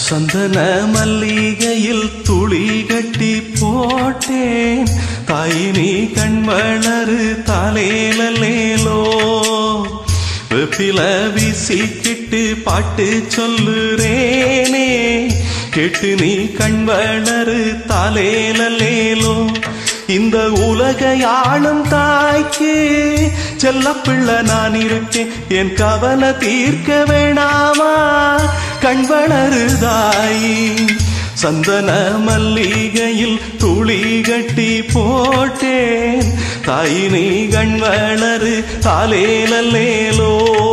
சந்தன மல்லிகையில் துளி கட்டி போட்டேன் தாய் நீ கண்வளரு தாலேலோ வெப்பில வீசிக்கிட்டு பாட்டு சொல்லுறேனே கேட்டு நீ கண்வளரு தாலேலோ இந்த உலகை ஆளும் தாய்க்கு செல்ல பிள்ளை நான் இருக்கேன் என் கவலை தீர்க்க வேணாமா கண் வளருதாய் சந்தன மல்லிகையில் துளி கட்டி போட்டேன் தாய் நீ கண் வளரு தாலேலோ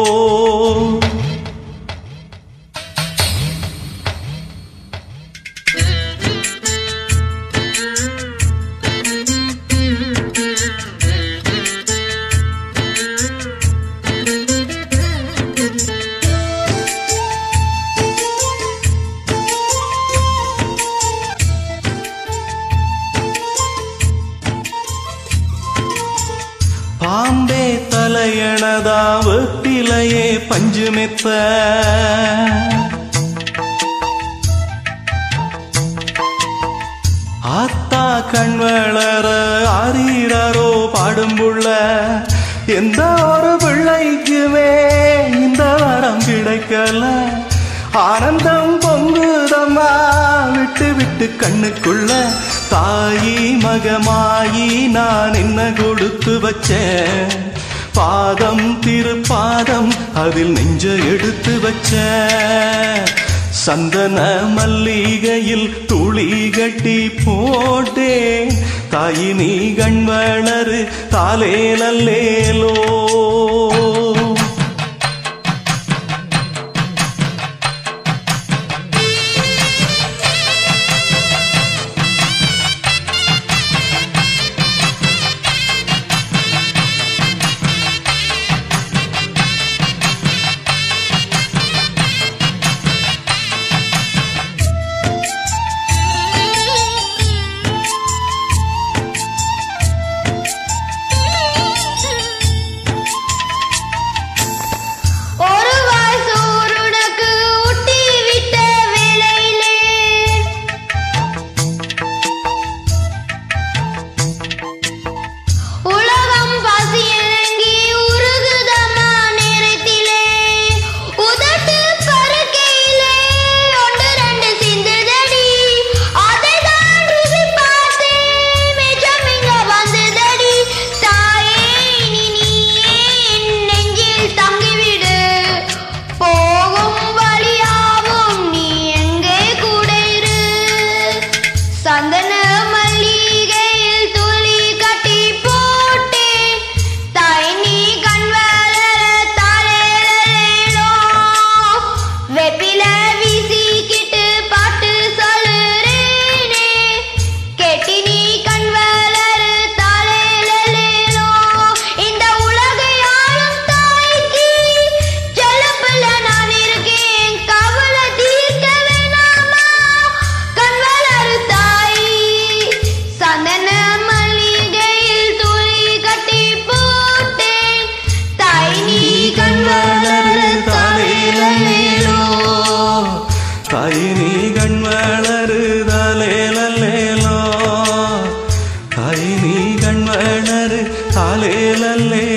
பாம்பே தலையணதா வெப்பிலையே பஞ்சு மெத்த ஆத்தா கண் வளர ஆறீரோ பாடும்புள்ள எந்த ஒரு பிள்ளைக்குமே இந்த வரம் கிடைக்கல ஆனந்தம் பொங்குதம்மா விட்டு விட்டு கண்ணுக்குள்ள தாயி மகமாயி நான் என்ன கொடுத்து வச்சேன் பாதம் திருப்பாதம் அதில் நெஞ்ச எடுத்து வச்சேன் சந்தன மல்லிகையில் துளி கட்டி போட்டேன் தாயி நீ கண் வளரு தாலேலல்லேலோ ஒரு வாய் சோறுனக்கு ஊட்டி விட்ட வேளையிலே உலகம் பசியங்கி உருகுதம்மா நேரத்திலே உதட்டு பருக்கையிலே ஒன்று ரெண்டு சிந்துதடி அதைதான் ருசி பார்த்தேன் மிச்சம் இங்க வந்ததடி தாயே இனி நீயே என் நெஞ்சில் தங்கிவிடு போகும் வழியாவும் நீ எங்கே கூட இரு சந்தன மல்லிகையில் துளி கட்டி போட்டேன் தாய் நீ கண் வளர தாலேலோ வெப்பில வீசிக்கிட்டு பாட்டு சொல்லுறேனே கேட்டி நீ கண் வளரு தாலேலோ இந்த உலகை ஆளும் தாய்க்கு செல்லப்பிள்ள நான் இருக்கேன் கவலை தீர்க்க வேணாமா கண் வளரு தாய் சந்தன மல்லிகையில் துளி கட்டி போட்டேன் தாய் நீ கண் வளரு தாலேலோ தாய் நீ கண் வளரு தாலேலல்லேலோ தாய் நீ கண் வளரு தாலேலல்லே